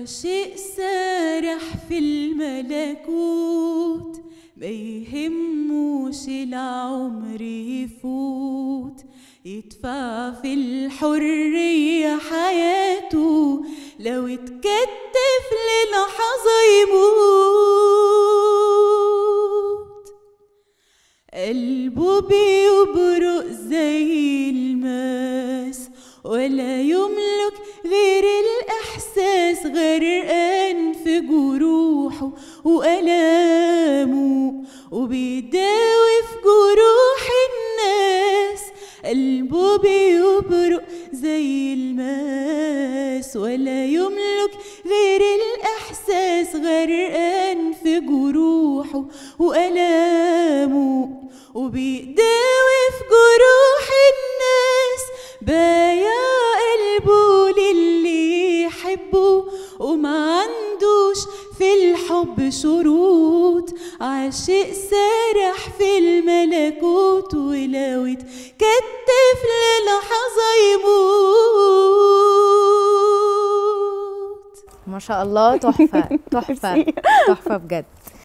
عاشق سارح في الملكوت ما يهموش العمر يفوت يدفع في الحرية حياته لو اتكتف للحظة يموت قلبه بيبرق زي الماس ولا يملك غير الإحساس غرقان في جروحه وألامه وبيداوي في جروح الناس قلبه بيبرق زي الماس ولا يملك غير الإحساس غرقان في جروحه وألامه وبيداوي في جروح الناس بايع قلبه للي يحبه وما عندوش في الحب شروط عاشق سارح في الملكوت ولو اتكتف للحظة يموت ما شاء الله تحفه تحفه تحفه بجد